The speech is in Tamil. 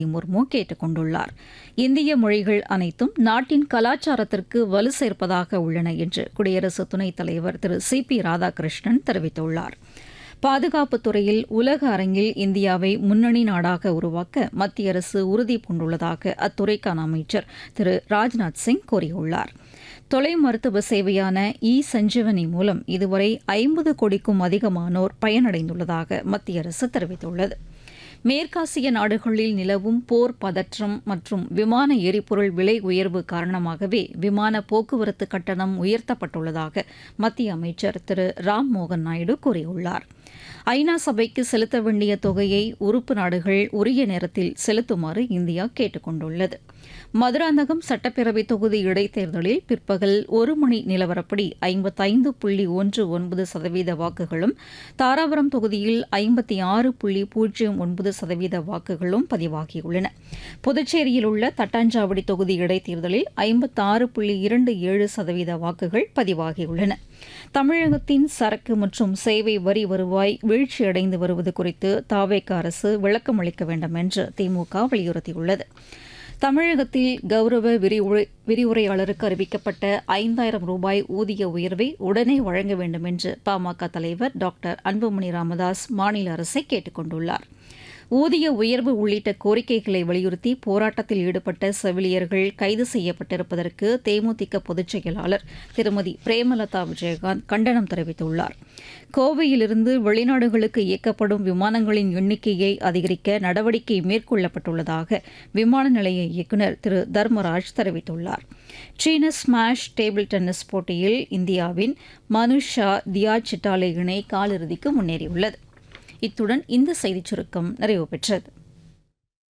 முர்மு கேட்டுக் கொண்டுள்ளார் இந்திய மொழிகள் அனைத்தும் நாட்டின் கலாச்சாரத்திற்கு வலு சேர்ப்பதாக உள்ளன என்று குடியரசு துணைத் தலைவர் திரு சி பி ராதாகிருஷ்ணன் தெரிவித்துள்ளார் பாதுகாப்புத் துறையில் உலக அரங்கில் இந்தியாவை முன்னணி நாடாக உருவாக்க மத்திய அரசு உறுதி பூண்டுள்ளதாக அத்துறைக்கான அமைச்சர் திரு ராஜ்நாத் சிங் கூறியுள்ளார் தொலை மருத்துவ சேவையான இ சஞ்சீவனி மூலம் இதுவரை ஐம்பது கோடிக்கும் அதிகமானோர் பயனடைந்துள்ளதாக மத்திய அரசு தெரிவித்துள்ளது மேற்காசிய நாடுகளில் நிலவும் போர் பதற்றம் மற்றும் விமான எரிபொருள் விலை உயர்வு காரணமாகவே விமான போக்குவரத்து கட்டணம் உயர்த்தப்பட்டுள்ளதாக மத்திய அமைச்சர் திரு ராம் மோகன் நாயுடு கூறியுள்ளார் ஐநா சபைக்கு செலுத்த வேண்டிய தொகையை உறுப்பு நாடுகள் உரிய நேரத்தில் செலுத்துமாறு இந்தியா கேட்டுக் கொண்டுள்ளது மதுராந்தகம் சட்டப்பேரவை தொகுதி இடைத்தேர்தலில் பிற்பகல் ஒரு மணி நிலவரப்படி ஐம்பத்தைந்து புள்ளி ஒன்று ஒன்பது சதவீத வாக்குகளும் தாராபுரம் தொகுதியில் ஐம்பத்தி ஆறு புள்ளி பூஜ்ஜியம் ஒன்பது சதவீத வாக்குகளும் பதிவாகியுள்ளன புதுச்சேரியில் உள்ள தட்டாஞ்சாவடி தொகுதி இடைத்தேர்தலில் ஐம்பத்தாறு புள்ளி இரண்டு ஏழு சதவீத வாக்குகள் பதிவாகியுள்ளன தமிழகத்தின் சரக்கு மற்றும் சேவை வரி வருவாய் வீழ்ச்சியடைந்து வருவது குறித்து தாவேக அரசு விளக்கம் அளிக்க வேண்டும் என்று திமுக வலியுறுத்தியுள்ளது தமிழகத்தில் கௌரவ விரிவுரை விரிவுரையாளருக்கு அறிவிக்கப்பட்ட ஐந்தாயிரம் ரூபாய் ஊதிய உயர்வை உடனே வழங்க வேண்டும் என்று பாமக தலைவர் டாக்டர் அன்புமணி ராமதாஸ் மாநில அரசை கேட்டுக் கொண்டுள்ளார் ஊதிய உயர்வு உள்ளிட்ட கோரிக்கைகளை வலியுறுத்தி போராட்டத்தில் ஈடுபட்ட செவிலியர்கள் கைது செய்யப்பட்டிருப்பதற்கு தேமுதிக பொதுச் செயலாளர் திருமதி பிரேமலதா விஜயகாந்த் கண்டனம் தெரிவித்துள்ளார் கோவையிலிருந்து வெளிநாடுகளுக்கு இயக்கப்படும் விமானங்களின் எண்ணிக்கையை அதிகரிக்க நடவடிக்கை மேற்கொள்ளப்பட்டுள்ளதாக விமான நிலைய இயக்குநர் திரு தர்மராஜ் தெரிவித்துள்ளார் சீன ஸ்மாஷ் டேபிள் டென்னிஸ் போட்டியில் இந்தியாவின் மனுஷா தியா சிட்டாலே இணை காலிறுதிக்கு முன்னேறியுள்ளது இத்துடன் இந்த செய்திச் சுருக்கம் நிறைவு பெற்றது